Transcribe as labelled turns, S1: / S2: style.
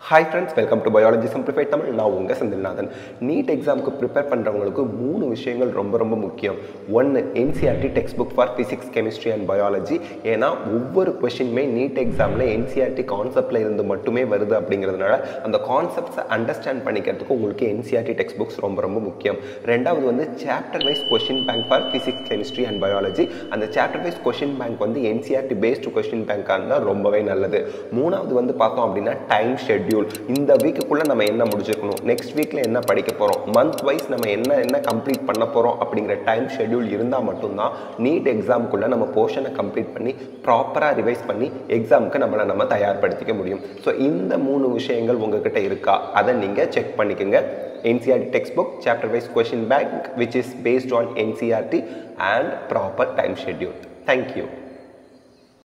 S1: Hi friends welcome to biology simplified Tamil நான் உங்கள் Senthilnathan NEET எக்ஸாமுக்கு ப்ரிப்பேர் பண்ணுறவங்களுக்கு மூணு விஷயங்கள் ரொம்ப ரொம்ப முக்கியம் ஒன்று NCERT text book for physics chemistry and biology ஏன்னா ஒவ்வொரு கொஷினுமே நீட் எக்ஸாமில் என்சிஆர்டி கான்செப்டில் இருந்து மட்டுமே வருது அப்படிங்கிறதுனால அந்த கான்செப்ட்ஸை அண்டர்ஸ்டாண்ட் பண்ணிக்கிறதுக்கு உங்களுக்கு என்சிஆர்டி டெக்ஸ்ட் புக்ஸ் ரொம்ப ரொம்ப முக்கியம் ரெண்டாவது வந்து chapter wise question bank for physics chemistry and biology அந்த சாப்டர் வைஸ் கொஷின் பேங்க் வந்து என்சிஆர்டி பேஸ்டு கொஷின் பேங்காக இருந்தால் ரொம்பவே நல்லது மூணாவது வந்து பார்த்தோம் அப்படின்னா டைம் ஷெட்யூல் இந்த வீக்குக்குள்ளே நம்ம என்ன முடிச்சிருக்கணும் நெக்ஸ்ட் வீக்கில் என்ன படிக்க போகிறோம் மந்த் வைஸ் நம்ம என்ன என்ன கம்ப்ளீட் பண்ண போகிறோம் அப்படிங்கிற டைம் ஷெட்யூல் இருந்தால் மட்டும்தான் நீட் எக்ஸாமுக்குள்ளே நம்ம போர்ஷனை கம்ப்ளீட் பண்ணி ப்ராப்பராக ரிவைஸ் பண்ணி எக்ஸாமுக்கு நம்மளை நம்ம தயார்படுத்திக்க முடியும் ஸோ இந்த மூணு விஷயங்கள் உங்ககிட்ட இருக்கா அதை நீங்கள் செக் பண்ணிக்கோங்க NCERT textbook, chapter wise question bank, which is based on NCERT and proper time schedule. Thank you.